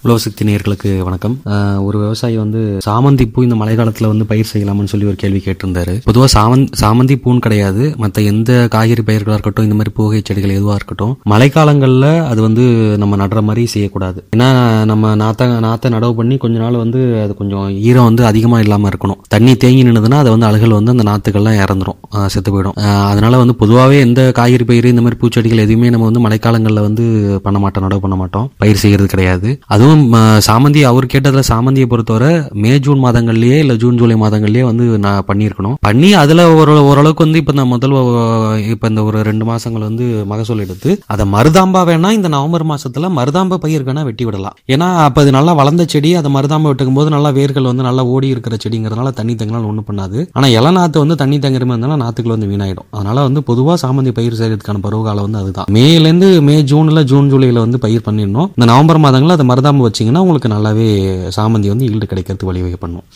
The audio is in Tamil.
உழவசக்தி நேயர்களுக்கு வணக்கம் அஹ், ஒரு விவசாயி வந்து சாமந்தி பூ இந்த மழை காலத்துல வந்து பயிர் செய்யலாம்னு சொல்லி ஒரு கேள்வி கேட்டிருந்தாரு பொதுவா சாமந்த் சாமந்தி பூன்னு கிடையாது மற்ற எந்த காய்கறி பயிர்களா இருக்கட்டும் இந்த மாதிரி பூகை செடிகள் எதுவா இருக்கட்டும் மழைக்காலங்கள்ல அது வந்து நம்ம நடுற மாதிரி செய்யக்கூடாது ஏன்னா நம்ம நாத்த நாத்தை நடவு பண்ணி கொஞ்ச நாள் வந்து அது கொஞ்சம் ஈரம் வந்து அதிகமா இல்லாம இருக்கணும் தண்ணி தேங்கி நின்னுதுன்னா அது வந்து அழுகல் வந்து அந்த நாத்துக்கள்லாம் இறந்துரும் அஹ், செத்து போயிடும் அஹ், அதனால வந்து பொதுவாகவே எந்த காய்கறி பயிர் இந்த மாதிரி பூச்செடிகள் எதுவுமே நம்ம வந்து மழைக்காலங்களில் வந்து பண்ண மாட்டோம் நடவு பண்ண மாட்டோம் பயிர் செய்யறது கிடையாது அதுவும் ம, சாமந்தி அவர் கேட்டதுல சாமந்தியை பொறுத்தவரை மே ஜூன் மாதங்கள்லயே இல்ல ஜூன் ஜூலை மாதங்கள்லயே வந்து நான் பண்ணியிருக்கணும் பண்ணி அதுல ஒரு ஓரளவுக்கு வந்து இப்ப இந்த முதல் ஒ- இப்ப இந்த ஒரு ரெண்டு மாசங்கள் வந்து மகசூல் எடுத்து அதை மருதாம்பா வேணா இந்த நவம்பர் மாசத்துல மருதாம்பா பயிர் வேணா வெட்டி விடலாம் ஏன்னா அப்ப அது நல்லா வளர்ந்த செடி அதை மருதாம்பா வெட்டுக்கும் போது நல்லா வேர்கள் வந்து நல்லா ஓடி இருக்கிற செடிங்கிறதுனால தண்ணி தங்கினாலும் ஒன்றும் பண்ணாது ஆனா இள நாத்து வந்து தண்ணி தங்குற மாதிரி இருந்தாலும் நாத்துக்கள் வந்து வீணாயிடும் அதனால வந்து பொதுவா சாமந்தி பயிர் செய்யறதுக்கான பருவகாலம் வந்து அதுதான் மேல இருந்து மே ஜூன்ல ஜூன் ஜூலைல வந்து பயிர் பண்ணிடணும் இந்த நவம்பர் மாதங்கள்ல அதை மருதாம்பு வச்சீங்கன்னா உங்களுக்கு நல்லாவே சாமந்தி வந்து ஈல்டு கிடைக்கிறதுக்கு வழிவகை பண்ணும்